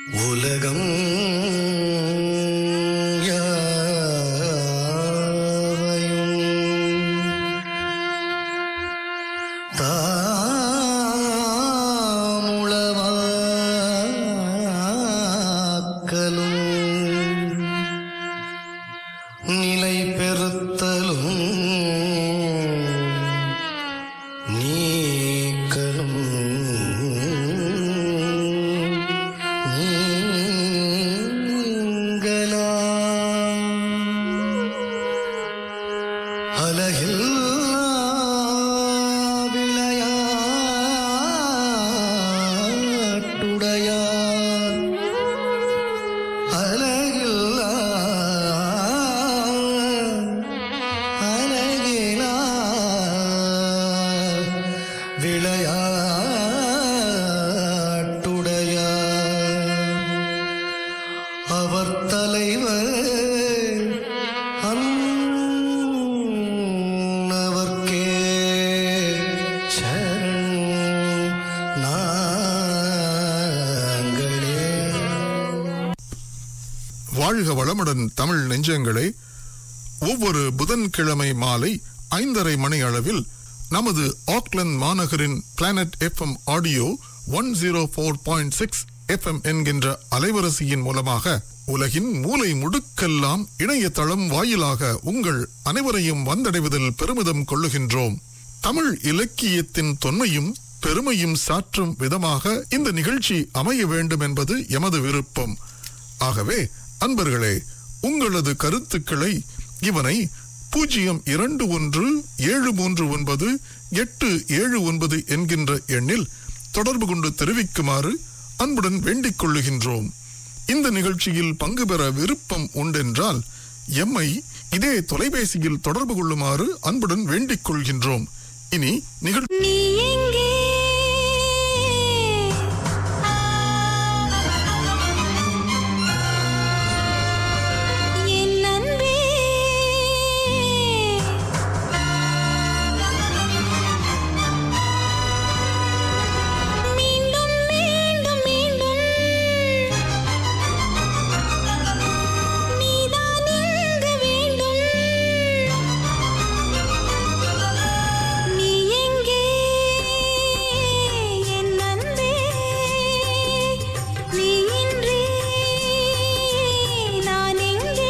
உலகம் யாவையும் தாமுளவாக்கலும் நிலை பெறுத்தலும் நீக்கலும் நீங்களாம் அலகில் விளையாட்டுடையார் அலகில் அலகிலா விளையாட்டுடையார் அவர் தலைவர் அன்னவர்க்கே சரண் நாங்களே வாழ்க வளமுடன் தமிழ் நெஞ்சங்களே ஒவ்வொரு புதன்கிழமை மாலை ஐந்தரை மணி அளவில் நமது ஆக்லந்து மாநகரின் planet FM audio one zero four point six FM என்கின்ற அலைவரிசையின் மூலமாக உலகின் மூலை முடுக்கெல்லாம் இணையதளம் வாயிலாக உங்கள் அனைவரையும் வந்தடைவதில் பெருமிதம் கொள்ளுகின்றோம் தமிழ் இலக்கியத்தின் தொன்மையும் பெருமையும் சாற்றும் விதமாக இந்த நிகழ்ச்சி அமைய வேண்டும் என்பது எமது விருப்பம் ஆகவே அன்பர்களே உங்களது கருத்துக்களை இவனை பூஜ்ஜியம் இரண்டு ஒன்று ஏழு மூன்று ஒன்பது எட்டு ஏழு ஒன்பது என்கின்ற எண்ணில் தொடர்பு கொண்டு தெரிவிக்குமாறு அன்புடன் வேண்டிக் கொள்ளுகின்றோம் இந்த நிகழ்ச்சியில் பங்கு பெற விருப்பம் உண்டென்றால் எம்மை இதே தொலைபேசியில் தொடர்பு கொள்ளுமாறு அன்புடன் வேண்டிக் கொள்கின்றோம் இனி நிகழ்ச்சி நீ எங்கே என் அன்பே மீண்டும் மீண்டும் மீண்டும் நீதான் இங்கு வேண்டும் நீ எங்கே என் அன்பே நீ இன்றி நான் எங்கே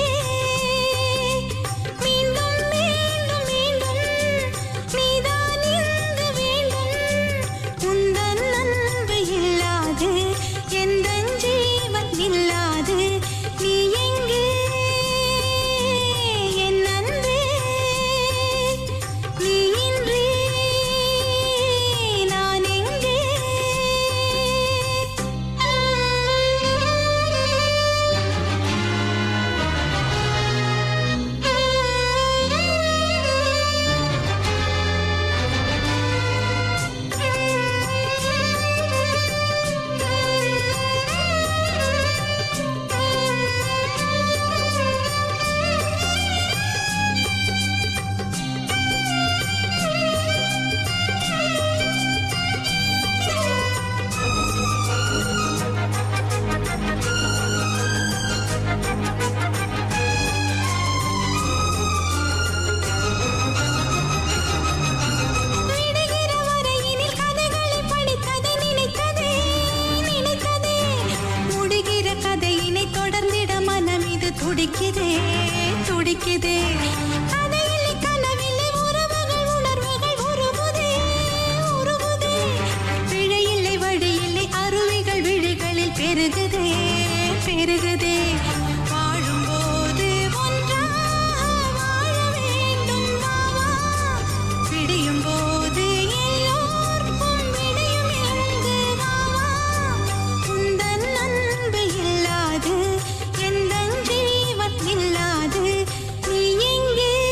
மீண்டும் மீண்டும் மீண்டும் நீதான் இங்கு வேண்டும் உந்தன் அன்பு இல்லாது எந்தன் ஜீவன் இல்லாது நீ எங்கே என் அன்பே நீ இன்றி நான் எங்கே விடுகிற வரையினில் கதைகளை படித்ததை நினைத்ததே நினைத்ததே முடிகிற கதையினை தொடர்ந்திட மனம் இது துடிக்குதே துடிக்குதே கதையில்லை கனவில்லை உறவுகள் உணர்வுகள் உருவுதே உருவுதே பிழையில்லை வழியில்லை அருவிகள் விழிகளில் பெருகுதே பெருகுதே வாழும்போது ஒன்றாக வாழ வேண்டும் வா வா விடியும் போது எல்லோர்க்கும் விடியும் எங்கு வா வா உந்தன் அன்பு இல்லாது எந்தன் ஜீவன் இல்லாது நீ எங்கே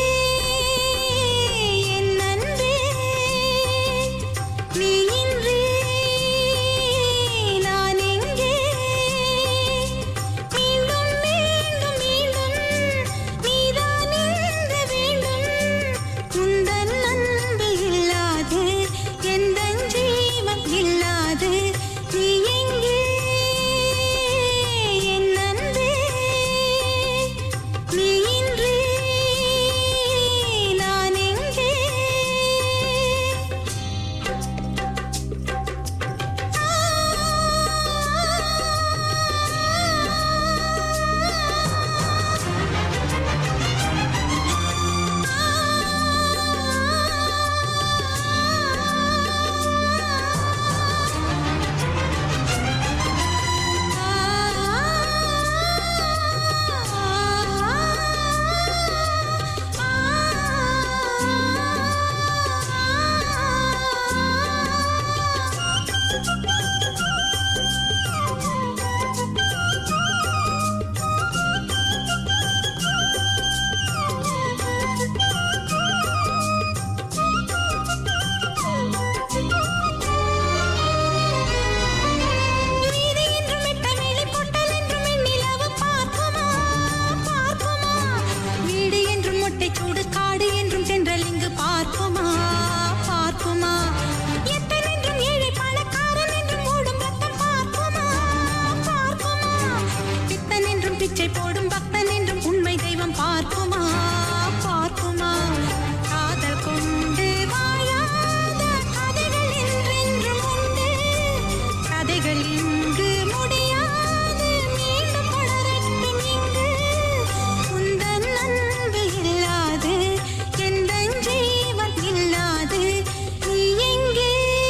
பிச்சை போடும் பக்தன் என்றும் உண்மை தெய்வம் பார்க்குமா பார்க்குமா காதல் கொண்டு வாழாத கதைகள் என்றென்றும் உண்டு கதைகள் இங்கு முடியாது மீண்டும் தொடரட்டும் இங்கு உந்தன் அன்பு இல்லாது எந்தன் ஜீவன் இல்லாது நீ எங்கே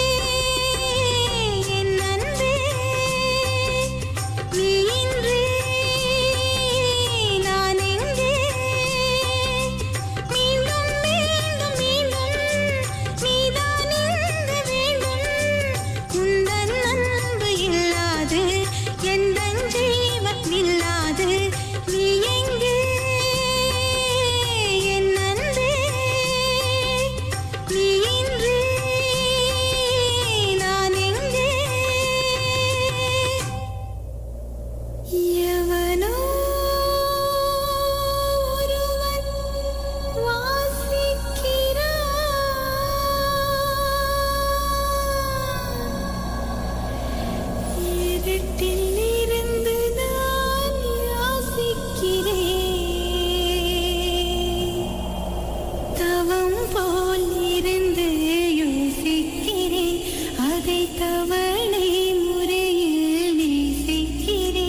என் அன்பே நீ இன்றி நான் எங்கே மீண்டும் மீண்டும் மீண்டும் நீதான் இங்கு வேண்டும் உந்தன் அன்பு இல்லாது எந்தன் ஜீவன் இல்லாது நீ எங்கே என் அன்பே நீ இன்றி நான் எங்கே எவனோ ஒருவன் வாசிக்கிறான் இருட்டில் இருந்து நான் யாசிக்கிறேன் தவம் போல் இருந்து யோசிக்கிறேன் அதை தவணை முறையில் நேசிக்கிறேன்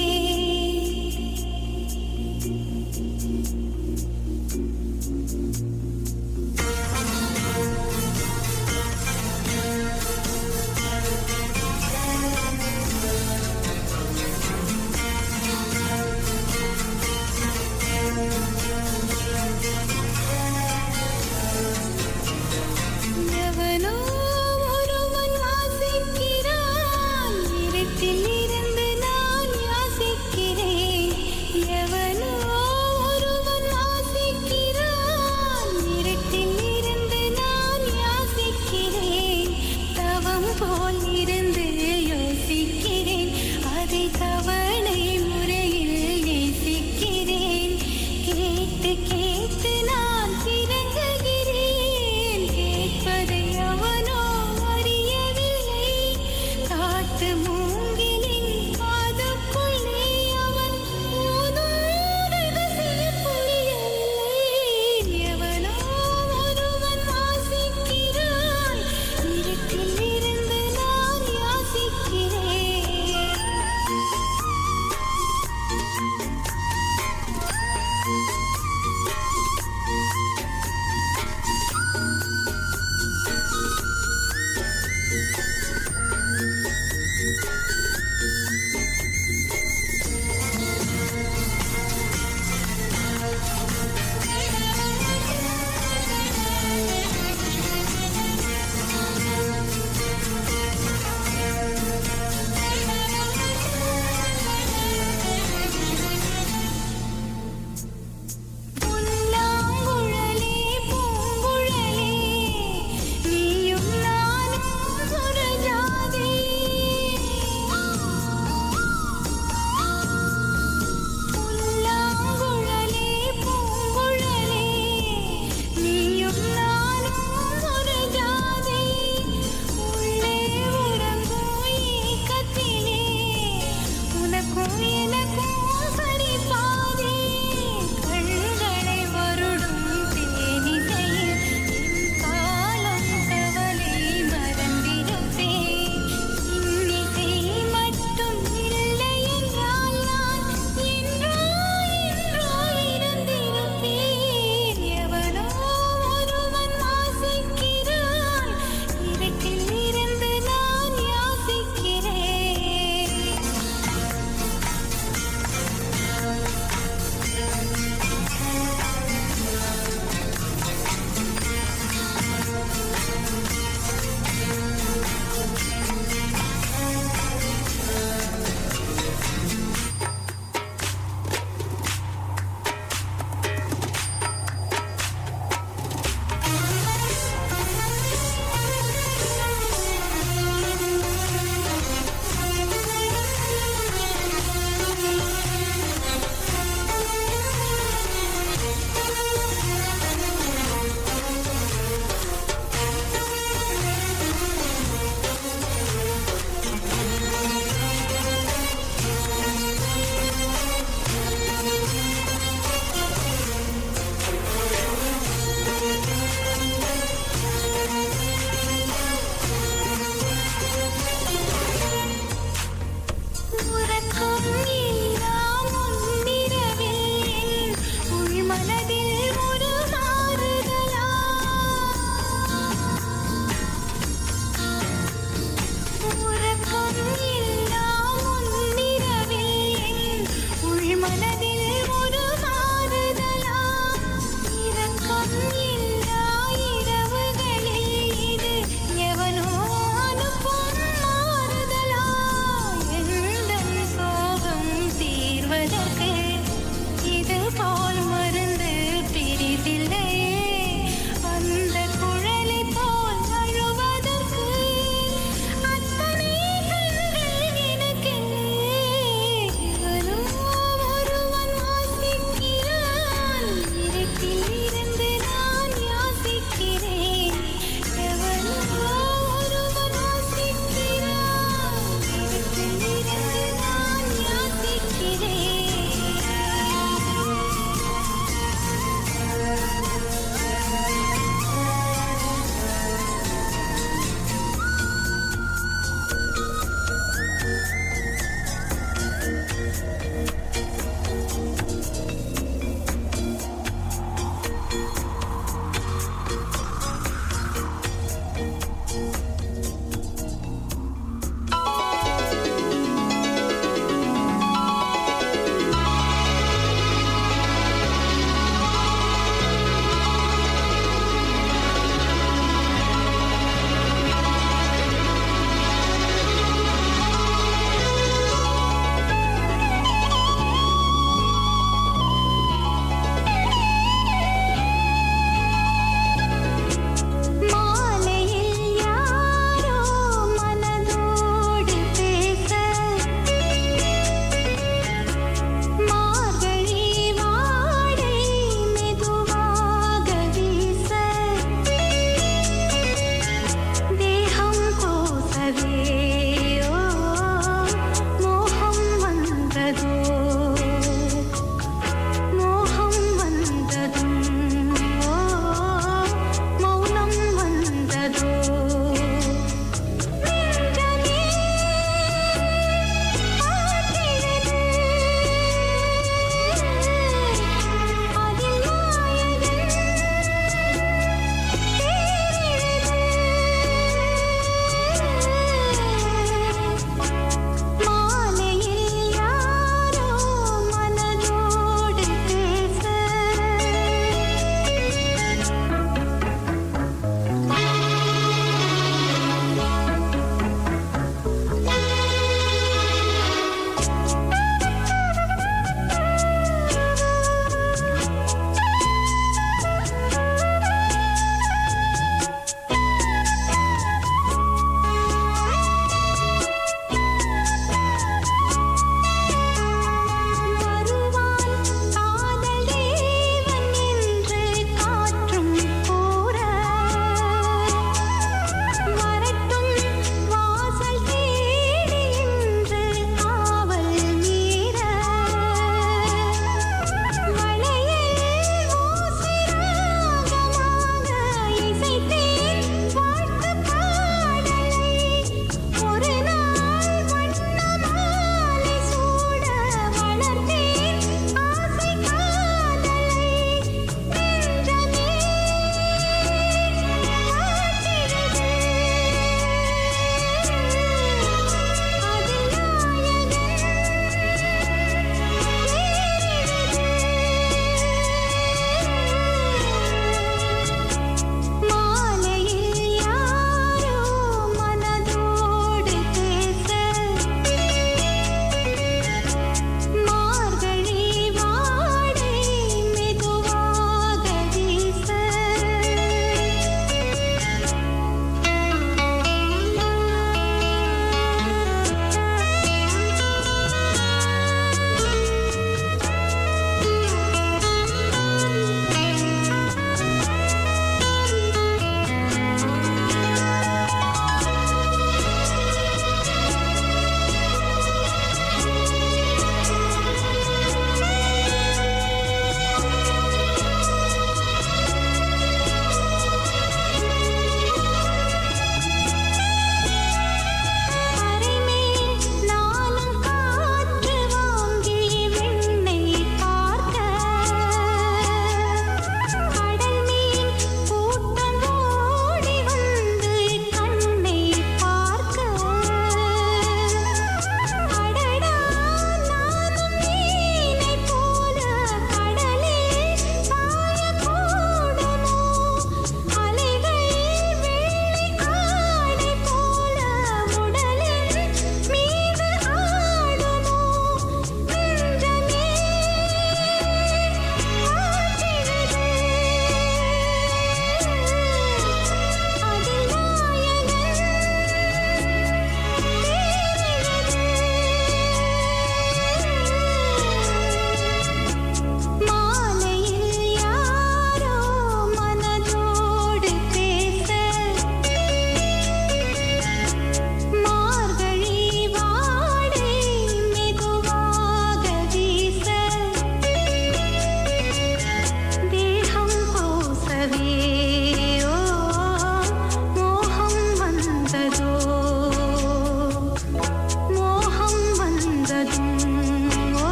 எவனோ ஒருவன் வாசிக்கிறான் இருட்டில் இருந்து நான் யாசிக்கிறேன் எவனோ ஒருவன் வாசிக்கிறான் இருட்டில் இருந்து நான் யாசிக்கிறேன் தவம் போல் இருந்து யோசிக்கிறேன் அதை தவணை முறையில் நேசிக்கிறேன் கேட்டு கேட்டு நான் திறங்குகிறேன் கேட்பதை அவனோ அறியவில்லை காட்டு மூங்கிலின் பாதக்குள்ளே அவன் ஊதும் ரகசியம் புரியவில்லை எவனோ ஒருவன் வாசிக்கிறான் இருட்டில் இருந்து நான் யாசிக்கிறேன் எல்லாம் உன்னிரவில் என் உள்மனதில் ஒரு மாறுதலா உறக்கம் எல்லாம் உன்னிரவில் என் உள்மனதில் ஒரு மாறுதலா இரக்கம் இல்லா இரவுகளில் இது எவனோ அனுப்பும் மாறுதலா எந்தன் சோகம் தீர்வதற்கு இது போல் மருந்து பிரிதில்லையே அந்த குழலை போல் அழுவதற்கு அத்தனை கண்கள் எனக்கில்லை எவனோ ஒருவன் வாசிக்கிறான் இருட்டில் இருந்து நான் யாசிக்கிறேன் எவனோ ஒருவன் வாசிக்கிறான் இருட்டில் இருந்து நான் யாசிக்கிறேன்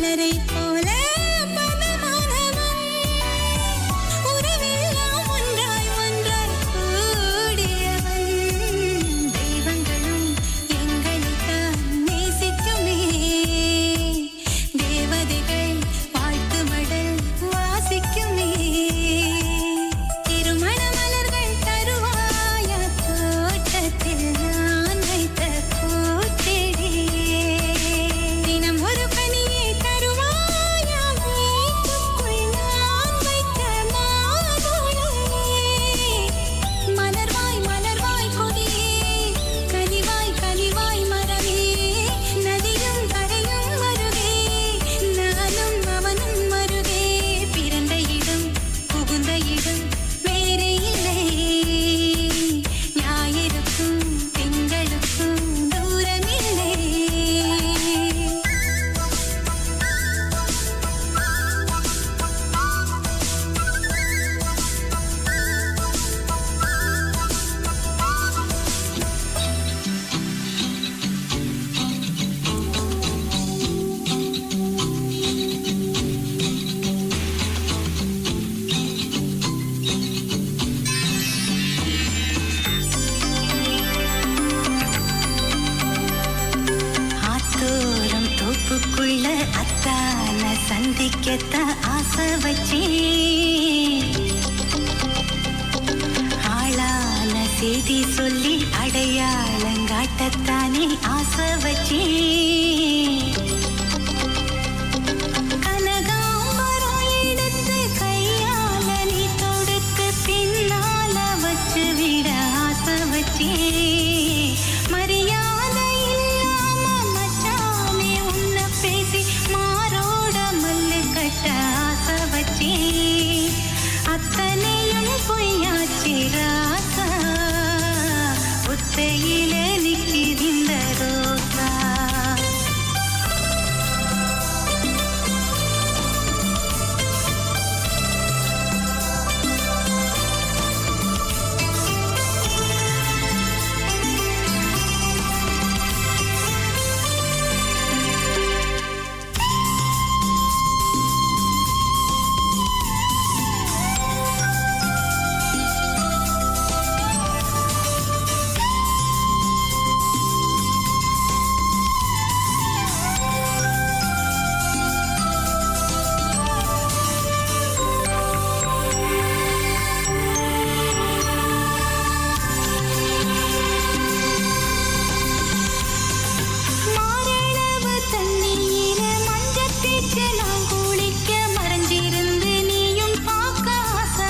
மலரை போல பதமானவன் உறவெல்லாம் ஒன்றாய் ஒன்றாய் கூடியவன் தெய்வங்களும் எங்களைத்தான் நேசிக்குமே தேவதைகள் வாழ்த்து மடல் வாசிக்குமே திருமண மலர்கள் தருவாயா தோட்டத்தில் நான் வைத்த பூச்செடியே தினம் ஒரு பனியை தருவாயா வீட்டுக்குள் நான் வைத்த மாதுளையே மலர்வாய் மலர்வாய் கொடியே கனிவாய் கனிவாய் மரமே நதியும் கரையும் மருகே நானும் அவனும் மருகே பிறந்த இடம் புகுந்த இடம் வேறே இல்லை ஞாயிறுக்கும் திங்களுக்கும் தூரமில்லை ஆத்தோரம் தோப்புக்குள்ள அத்தான சந்திக்கத்தான் ஆசை வச்சே ஆளான செய்தி சொல்லி அடையாளங்காட்டத்தானே ஆசை வச்சே கனகாம்பரம் எடுத்து கையால நீ தொடுத்து பின்னால வச்சு விட ஆசை வச்சே மரியாதை இல்லாம மச்சானே உன்னை பேசி மாரோட மல்லு கட்ட ஆசை வச்சே அத்தனையும் பொய்யாச்சி ராசா ஒத்தையில நிக்கிறிந்த ரோசா மாரளவு தண்ணீர மஞ்சள் தேய்ச்சு நான் குளிக்க மறைஞ்சிருந்து நீயும் பார்க்க ஆசை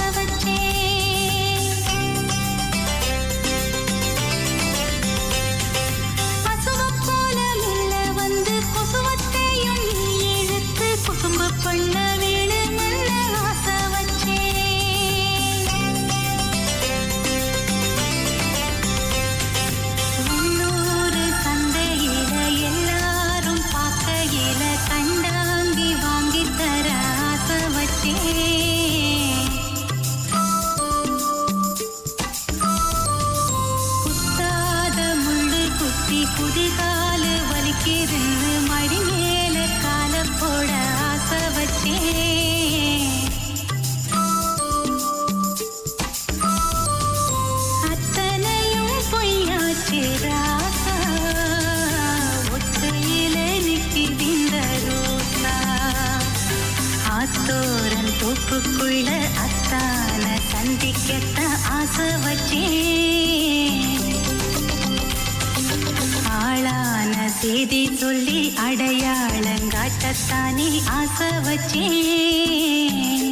வச்சேன் பசுவப் போல மெல்ல வந்து கொசுவத்தையும் நீ இழுத்து குசும்பு பண்ண வேணுமென்னு ஆசை வச்சேன் உள்ளூர் சந்தையில எல்லாரும் பார்க்கையில கண்டாங்கி வாங்கி தர ஆசை வச்சேன் குத்தாத முள்ளு குத்தி குதிகாலு வலிக்கிருந்து மடி மேல கால போட ஆசை வச்சேன் அத்தனையும் பொய்யாச்சு ராசா ஒத்தையில நிக்கிதிந்த ரோசா ஆத்தோரன் தோப்புக்குள்ள அத்தான சந்திக்கத்தான் ஆசை வச்சேன் ஆளான செய்தி சொல்லி அடையாளங்காட்டத்தானே ஆசை வச்சேன்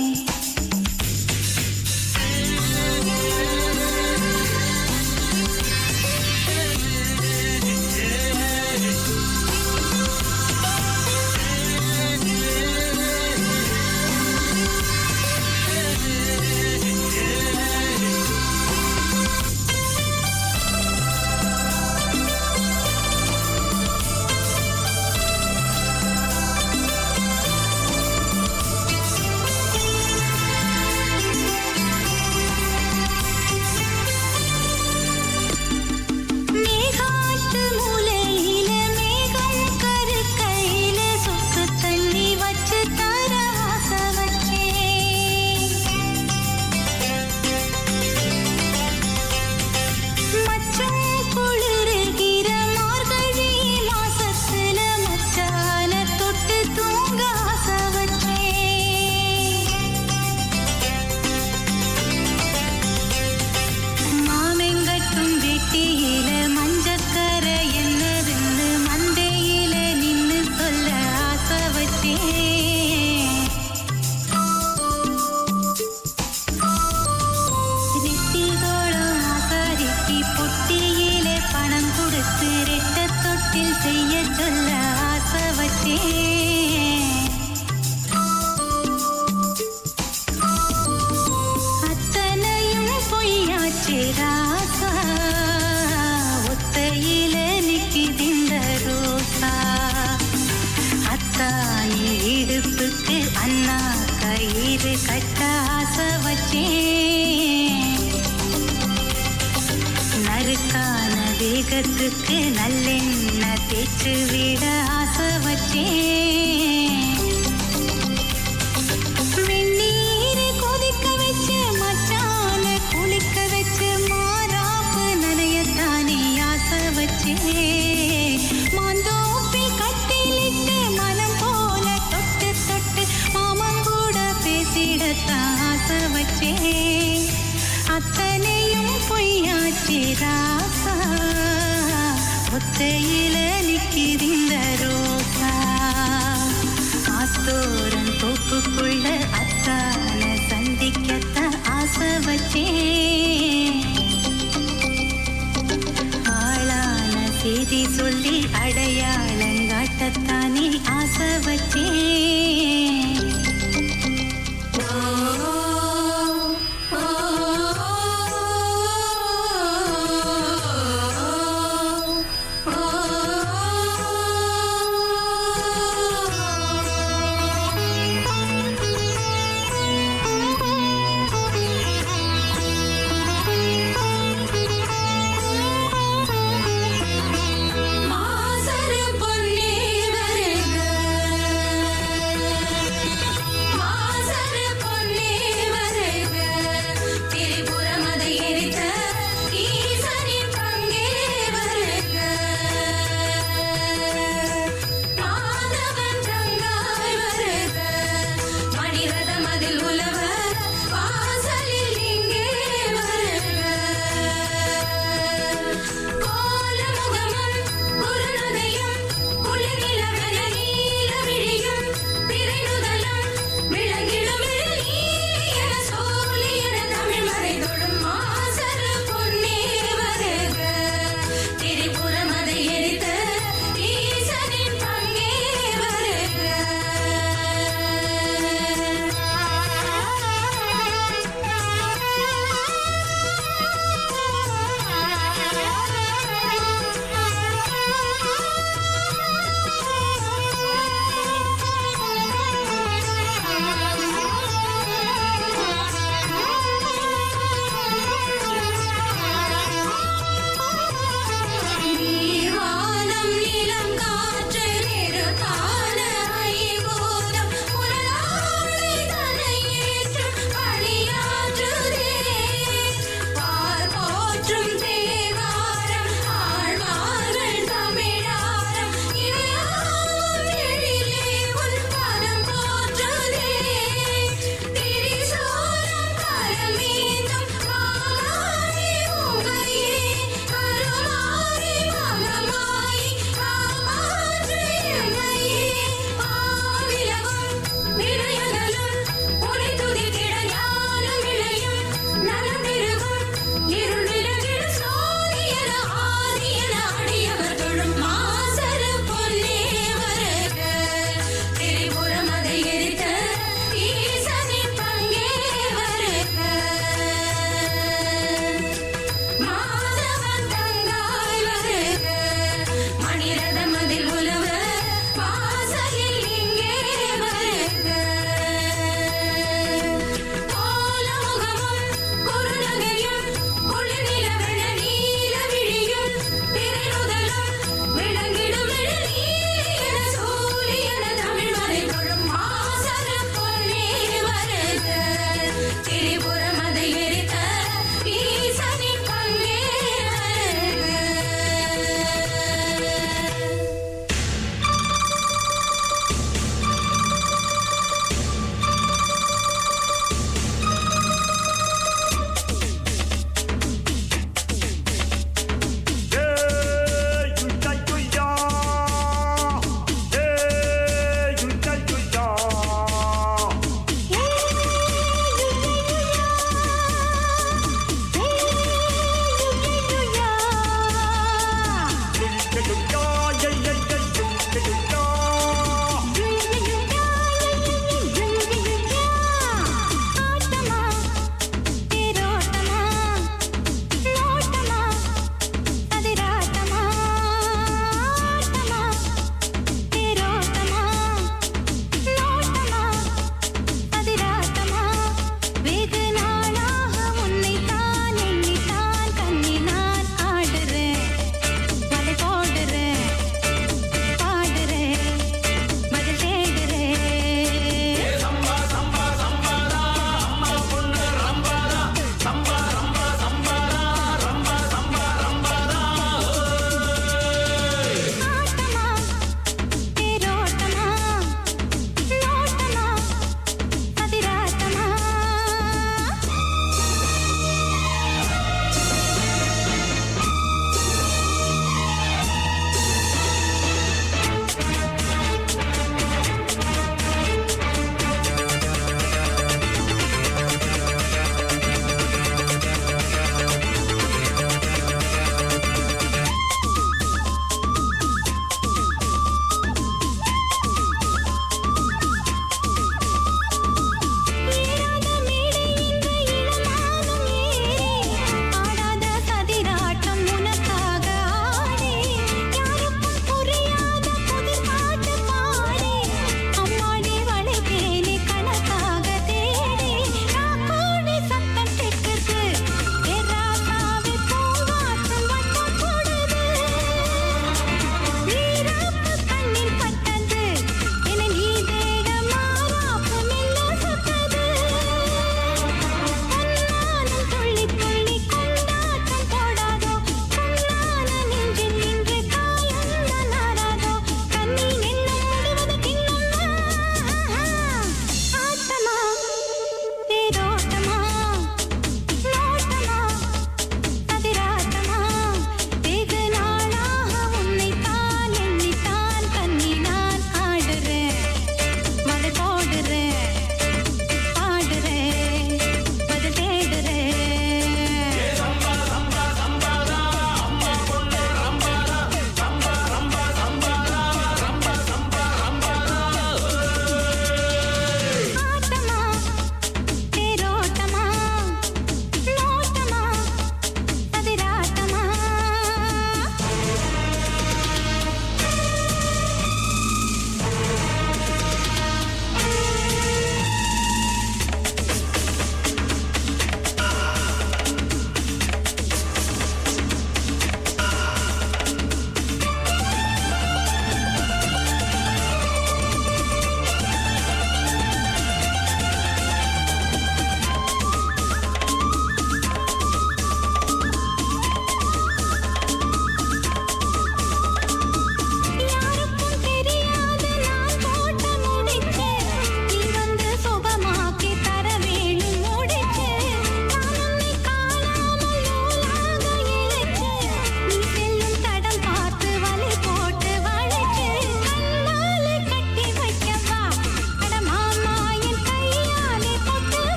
கயிறு கட்ட ஆசை வச்சேன் நறுக்கான தேகத்துக்கு நல்லெண்ணெய் தேய்ச்சு விட ஆசை வச்சேன் வெந்நீரை கொதிக்க வச்சு மச்சான குளிக்க வச்சு மாறாப்பு நனையத்தானே ஆசை வச்சேன் மாந்தோப்பில் கட்டிலிட்டு மனம் போல தொட்டு தொட்டு மாமன் கூட பேசிடத்தான் ஆசை வச்சேன் அத்தனையும் பொய்யாச்சி ராசா ஒத்தையில நிக்கிறிந்த ரோசா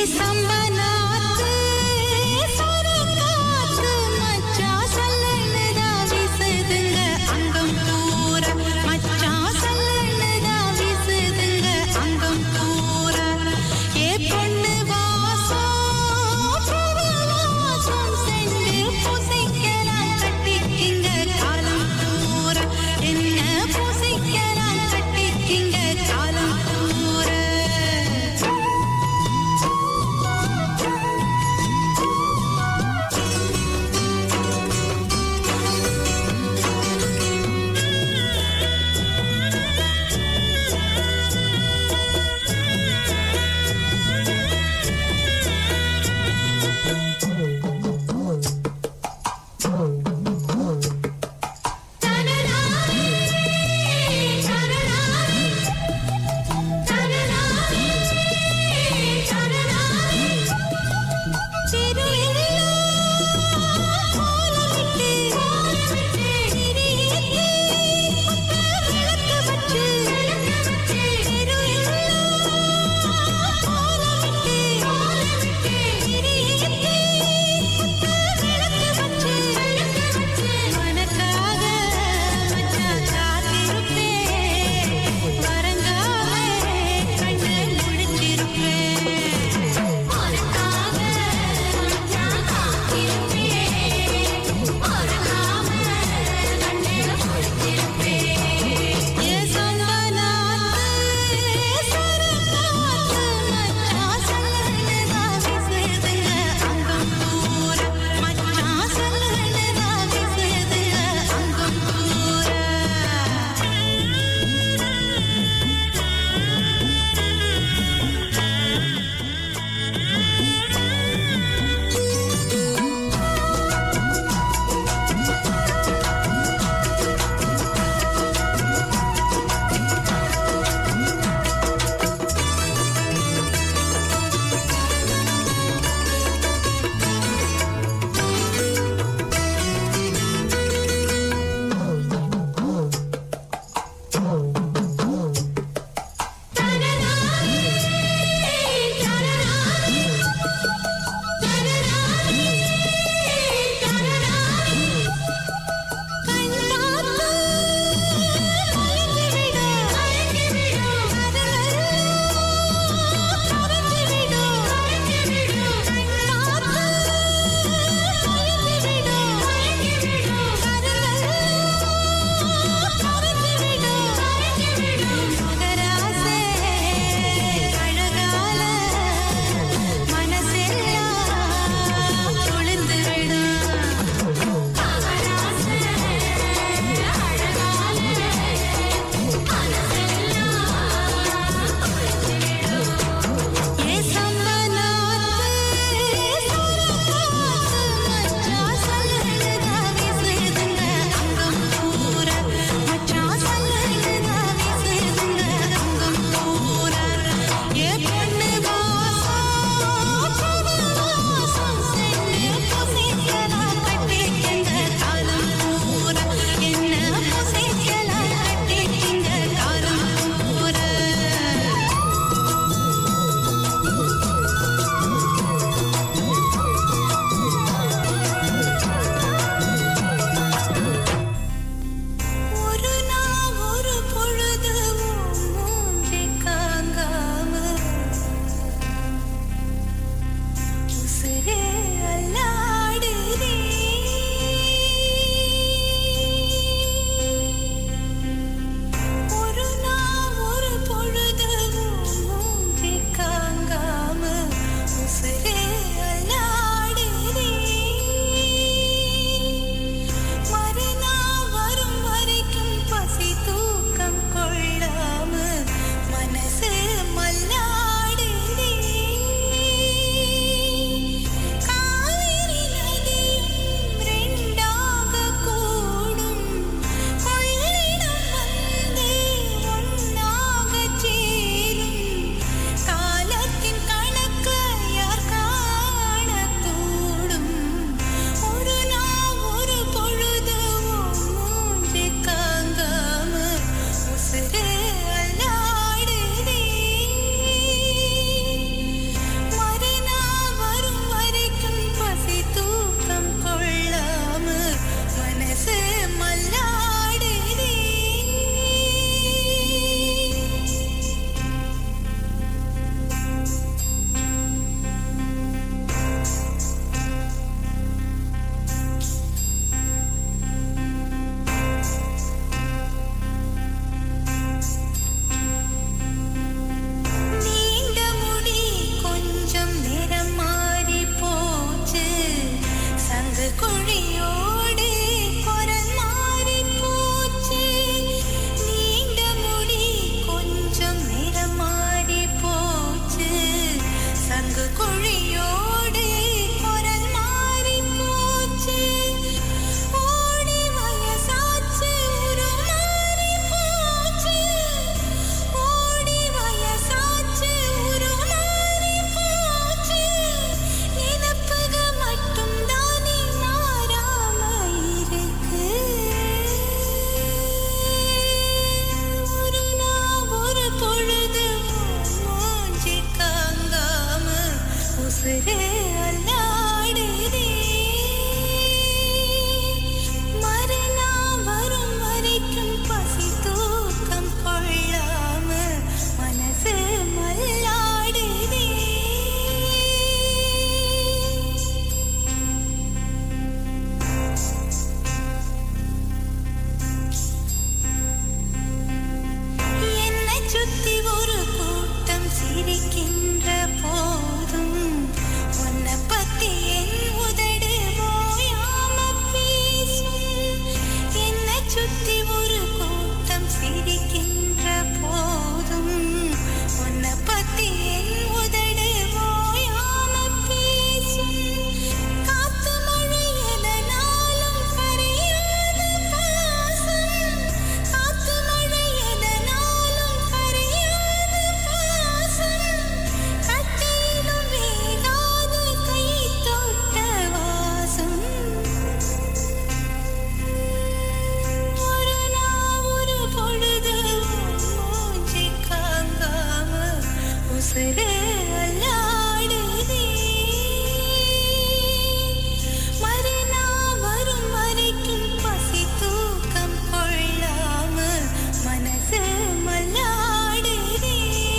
சம்பனாத்து சரகாத்து மச்சா சல்லனுதா வீசுதுங்க அங்கம் பூர மச்சா சல்லனுதா வீசுதுங்க அங்கம் பூர ஏ பொண்ணு வாசம் பூவு வாசம் சென்று பூசிக்கலாம் கட்டிக்கிங்க காலம் பூர என்ன பூசிக்கலாம் கட்டிக்கிங்க காலம் பூர சிரிக்கின்ற போதும் உன்னை பத்தி என் உதடு ஓயாம பேசும் என்னை சுத்தி ஒரு கூட்டம் சிரிக்கின்ற போதும் உன்னை பத்தி என் உதடு ஓயாம பேசும் காத்து மழை எதனாலும் கரையாத பாசம் காத்து மழை எதனாலும் கரையாத பாசம் கட்டிலும் வேகாத கை தொட்ட வாசம் ஒரு நாள் ஒரு பொழுது மூஞ்சி காங்காம உசுரு அல்லாடுதே மறுநா வரும் வரைக்கும் பசி தூக்கம் கொள்ளாம மனசு மல்லாடுதே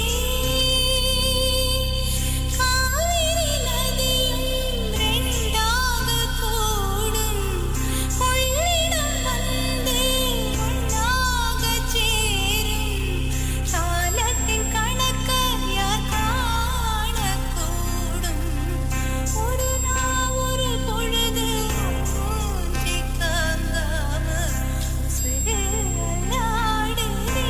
காவிரி நதியும் ரெண்டாக கூடும் கொள்ளிடம் வந்து ஒன்றாக சேரும் காலத்தின் கணக்க யார் காணக்கூடும் ஒரு நாள் ஒரு பொழுது மூஞ்சி காங்காம உசுரு அல்லாடுதே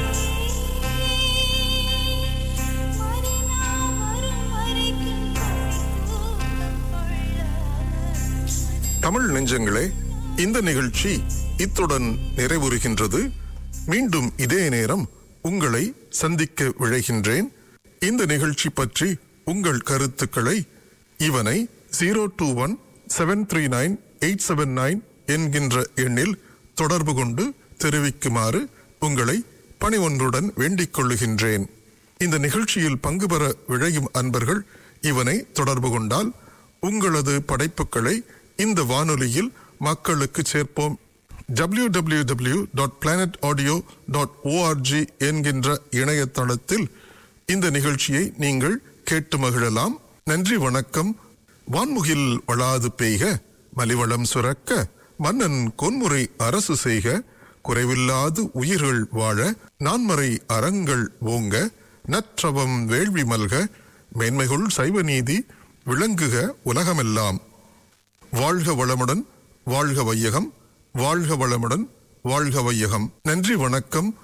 மறுநாள் வரும் வரைக்கும் பசி தூக்கம் கொள்ளாம தமிழ் நெஞ்சங்களே இந்த நிகழ்ச்சி இத்துடன் நிறைவுறுகின்றது மீண்டும் இதே நேரம் உங்களை சந்திக்க விழைகின்றேன் இந்த நிகழ்ச்சி பற்றி உங்கள் கருத்துக்களை இவனை zero two one seven three nine eight seven nine என்கின்ற எண்ணில் தொடர்பு கொண்டு தெரிவிக்குமாறு உங்களை பணிவொன்றுடன் வேண்டிக் கொள்ளுகின்றேன் இந்த நிகழ்ச்சியில் பங்கு பெற விழையும் அன்பர்கள் இவனை தொடர்பு கொண்டால் உங்களது படைப்புகளை இந்த வானொலியில் மக்களுக்கு சேர்ப்போம் www.planetaudio.org dot planet audio dot ORG என்கின்ற இணையதளத்தில் இந்த நிகழ்ச்சியை நீங்கள் கேட்டு மகிழலாம் நன்றி வணக்கம் வான்முகில் வளாது பெய்க மலிவளம் சுரக்க மன்னன் கொன்முறை அரசு செய்க குறைவில்லாது உயிர்கள் வாழ நான்மறை அறங்கள் ஓங்க நற்றவம் வேள்வி மல்க மேன்மைகுள் சைவ நீதி விளங்குக உலகமெல்லாம் வாழ்க வளமுடன் வாழ்க வையகம் வாழ்க வளமுடன் வாழ்க வையகம் நன்றி வணக்கம்